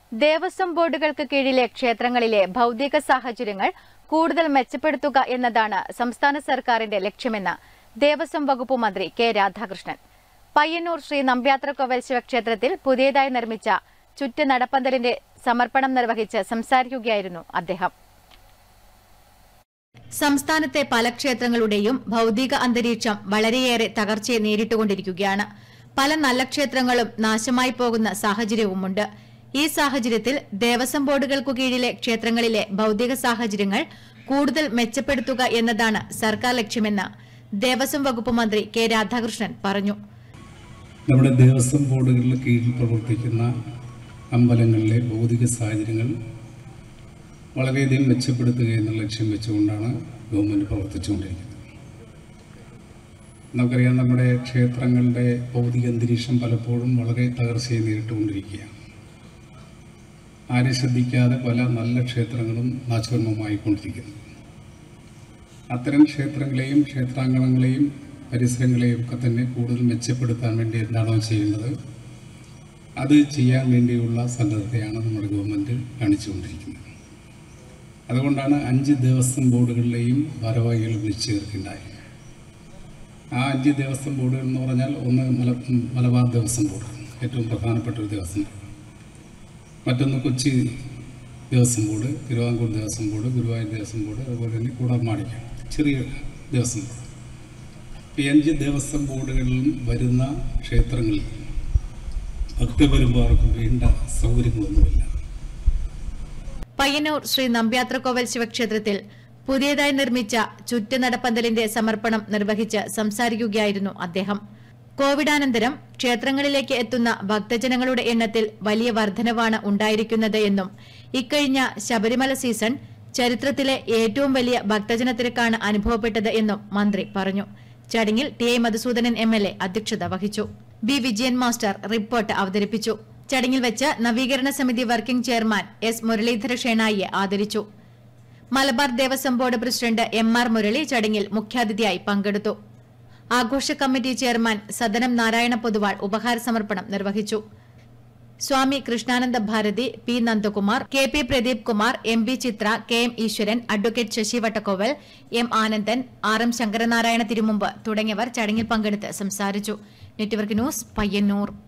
ദേവസ്വം ബോർഡുകൾക്ക് കീഴിലെ ക്ഷേത്രങ്ങളിലെ ഭൗതിക സാഹചര്യങ്ങൾ കൂടുതൽ മെച്ചപ്പെടുത്തുക എന്നതാണ് സംസ്ഥാന സർക്കാരിന്റെ ലക്ഷ്യമെന്ന് ദേവസ്വം വകുപ്പ് മന്ത്രി കെ രാധാകൃഷ്ണൻ പയ്യന്നൂർ ശ്രീ നമ്പ്യാത്രക്കോവൽ ശിവക്ഷേത്രത്തിൽ പുതിയതായി നിർമ്മിച്ച ചുറ്റ് നടപ്പന്തലിന്റെ സമർപ്പണം നിർവഹിച്ച് സംസാരിക്കുകയായിരുന്നു അദ്ദേഹം സംസ്ഥാനത്തെ പല ക്ഷേത്രങ്ങളുടെയും ഭൗതിക അന്തരീക്ഷം വളരെയേറെ തകർച്ചയെ നേരിട്ടുകൊണ്ടിരിക്കുകയാണ് പല നല്ല ക്ഷേത്രങ്ങളും നാശമായി പോകുന്ന സാഹചര്യവുമുണ്ട് ഈ സാഹചര്യത്തിൽ ദേവസ്വം ബോർഡുകൾക്കു കീഴിലെ ക്ഷേത്രങ്ങളിലെ ഭൗതിക സാഹചര്യങ്ങൾ കൂടുതൽ മെച്ചപ്പെടുത്തുക എന്നതാണ് സർക്കാർ ലക്ഷ്യമെന്ന് ദേവസ്വം വകുപ്പ് മന്ത്രി കെ രാധാകൃഷ്ണൻ പറഞ്ഞു നമ്മുടെ ദേവസ്വം ബോർഡുകളിൽ കീഴിൽ പ്രവർത്തിക്കുന്ന അമ്പലങ്ങളിലെ ഭൗതിക സാഹചര്യങ്ങൾ വളരെയധികം മെച്ചപ്പെടുത്തുക എന്നുള്ള ലക്ഷ്യം വെച്ചുകൊണ്ടാണ് ഗവൺമെൻറ് പ്രവർത്തിച്ചുകൊണ്ടിരിക്കുന്നത് നമുക്കറിയാം നമ്മുടെ ക്ഷേത്രങ്ങളുടെ ഭൗതിക അന്തരീക്ഷം പലപ്പോഴും വളരെ തകർച്ചയെ നേരിട്ടുകൊണ്ടിരിക്കുകയാണ് ആരും ശ്രദ്ധിക്കാതെ പല നല്ല ക്ഷേത്രങ്ങളും നാശോന്മമായിക്കൊണ്ടിരിക്കുന്നു അത്തരം ക്ഷേത്രങ്ങളെയും ക്ഷേത്രാങ്കണങ്ങളെയും പരിസരങ്ങളെയും ഒക്കെ തന്നെ കൂടുതൽ മെച്ചപ്പെടുത്താൻ വേണ്ടി എന്താണോ ചെയ്യുന്നത് അത് ചെയ്യാൻ വേണ്ടിയുള്ള സന്നദ്ധതയാണ് നമ്മുടെ ഗവൺമെൻറ് കാണിച്ചുകൊണ്ടിരിക്കുന്നത് അതുകൊണ്ടാണ് അഞ്ച് ദേവസ്വം ബോർഡുകളിലെയും ഭാരവാഹികൾ വിളിച്ചു ചേർക്കുണ്ടായി ആ അഞ്ച് ദേവസ്വം ബോർഡുകൾ എന്ന് പറഞ്ഞാൽ ഒന്ന് മല മലബാർ ദേവസ്വം ബോർഡ് ഏറ്റവും പ്രധാനപ്പെട്ട ഒരു ദേവസ്വം ബോർഡ് മറ്റൊന്ന് Kochi Devaswom board Thiruvithamkoor Devaswom board Guruvayur Devaswom board അതുപോലെ തന്നെ കൂടർമാണിക്കം ചെറിയ ദേവസ്വം ബോർഡ് ഈ അഞ്ച് ദേവസ്വം ബോർഡുകളിലും വരുന്ന ക്ഷേത്രങ്ങളിൽ ഭക്തപെരുമാർക്ക് വേണ്ട സൗകര്യങ്ങളൊന്നുമില്ല പയ്യന്നൂർ ശ്രീ നമ്പ്യാത്രക്കോവൽ ശിവക്ഷേത്രത്തിൽ പുതിയതായി നിർമ്മിച്ച ചുറ്റുനടപ്പന്തലിന്റെ സമർപ്പണം നിർവഹിച്ച് സംസാരിക്കുകയായിരുന്നു അദ്ദേഹം കോവിഡാനന്തരം ക്ഷേത്രങ്ങളിലേക്ക് എത്തുന്ന ഭക്തജനങ്ങളുടെ എണ്ണത്തിൽ വലിയ വർധനവാണ് ഉണ്ടായിരിക്കുന്നത് എന്നും ഇക്കഴിഞ്ഞ ശബരിമല സീസൺ ചരിത്രത്തിലെ ഏറ്റവും വലിയ ഭക്തജന തിരക്കാണ് അനുഭവപ്പെട്ടത് എന്നും മന്ത്രി പറഞ്ഞു ചടങ്ങിൽ T I Madhusoodanan M L A അധ്യക്ഷത വഹിച്ചു ബി വിജയൻ മാസ്റ്റർ റിപ്പോർട്ട് അവതരിപ്പിച്ചു ചടങ്ങിൽ വെച്ച് നവീകരണ സമിതി വർക്കിംഗ് ചെയർമാൻ എസ് മുരളീധര ഷേണായിയെ ആദരിച്ചു Malabar Devaswom board president M R Murali ചടങ്ങിൽ മുഖ്യാതിഥിയായി പങ്കെടുത്തു ആഘോഷ കമ്മിറ്റി ചെയർമാൻ സദനം നാരായണ പൊതുവാൾ ഉപഹാര സമർപ്പണം നിർവഹിച്ചു Swami Krishnananda Bharathi P Nandakumar K P Pradeep Kumar M B Chitra K M Eeswaran advocate Sasi Vattakkoval M Anandan R M Sankaranarayana Thirumumbu തുടങ്ങിയവർ ചടങ്ങിൽ പങ്കെടുത്ത് സംസാരിച്ചു നെറ്റ്വർക്ക് ന്യൂസ് പയ്യന്നൂർ